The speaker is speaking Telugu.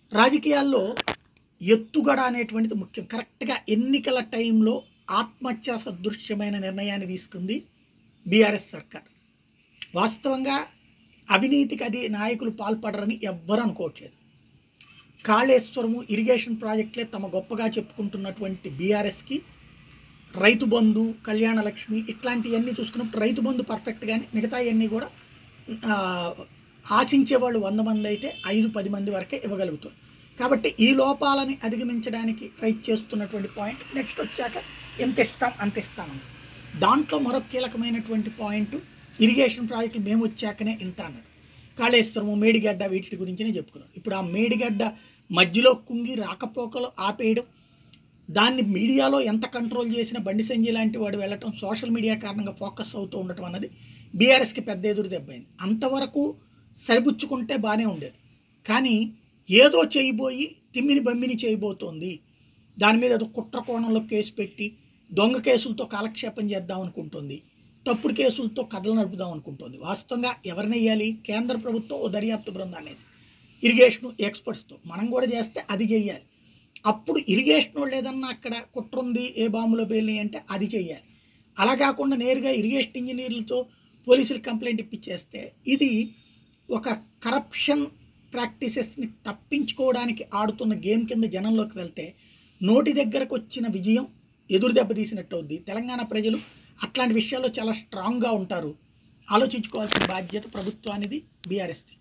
రాజకీయాల్లో ఎత్తుగడ అనేటువంటిది ముఖ్యం కరెక్ట్గా ఎన్నికల టైంలో ఆత్మహత్యా సదృశ్యమైన నిర్ణయాన్ని తీసుకుంది బీఆర్ఎస్ సర్కార్ వాస్తవంగా అవినీతికి అది నాయకులు పాల్పడరని ఎవ్వరు అనుకోవట్లేదు కాళేశ్వరము ఇరిగేషన్ ప్రాజెక్టులే తమ గొప్పగా చెప్పుకుంటున్నటువంటి బీఆర్ఎస్కి రైతు బంధు కళ్యాణ లక్ష్మి ఇట్లాంటివన్నీ చూసుకున్నప్పుడు రైతు బంధు పర్ఫెక్ట్ కానీ మిగతా అన్నీ కూడా ఆ, ఆశించే వాళ్ళు వంద మంది అయితే ఐదు పది మంది వరకే ఇవ్వగలుగుతారు కాబట్టి ఈ లోపాలని అధిగమించడానికి రైట్ చేస్తున్నటువంటి పాయింట్ నెక్స్ట్ వచ్చాక ఎంత ఇస్తాం అంత ఇస్తామని దాంట్లో మరొక కీలకమైనటువంటి పాయింట్ ఇరిగేషన్ ప్రాజెక్టులు మేము వచ్చాకనే ఇంత అన్నాడు కాళేశ్వరము మేడిగడ్డ వీటి గురించినే చెప్పుకున్నాం ఇప్పుడు ఆ మేడిగడ్డ మధ్యలో కుంగి రాకపోకలు ఆపేయడం దాన్ని మీడియాలో ఎంత కంట్రోల్ చేసినా బండి సంజయ్ లాంటి వాడు వెళ్ళటం సోషల్ మీడియా కారణంగా ఫోకస్ అవుతూ ఉండటం అన్నది బీఆర్ఎస్కి పెద్ద ఎదురు దెబ్బైంది అంతవరకు సరిపుచ్చుకుంటే బాగానే ఉండేది కానీ ఏదో చేయబోయి తిమ్మిని బమ్మిని చేయబోతోంది దాని మీద ఏదో కుట్ర కోణంలో కేసు పెట్టి దొంగ కేసులతో కాలక్షేపం చేద్దాం అనుకుంటుంది తప్పుడు కేసులతో కథలు నడుపుదాం అనుకుంటుంది వాస్తవంగా ఎవరిని వేయాలి కేంద్ర ప్రభుత్వం ఓ దర్యాప్తు బృందాన్ని వేసి ఇరిగేషన్ ఎక్స్పర్ట్స్తో మనం కూడా చేస్తే అది చెయ్యాలి అప్పుడు ఇరిగేషన్ వాళ్ళు ఏదన్నా అక్కడ కుట్ర ఉంది ఏ బాంబులో పేలి అంటే అది చెయ్యాలి అలా కాకుండా నేరుగా ఇరిగేషన్ ఇంజనీర్లతో పోలీసులు కంప్లైంట్ ఇప్పించేస్తే ఇది ఒక కరప్షన్ ప్రాక్టీసెస్ని తప్పించుకోవడానికి ఆడుతున్న గేమ్ కింద జనంలోకి వెళ్తే నోటి దగ్గరకు వచ్చిన విజయం ఎదురు దెబ్బతీసినట్టు అవుద్ది తెలంగాణ ప్రజలు అట్లాంటి విషయాల్లో చాలా స్ట్రాంగ్గా ఉంటారు ఆలోచించుకోవాల్సిన బాధ్యత ప్రభుత్వానిది బీఆర్ఎస్ది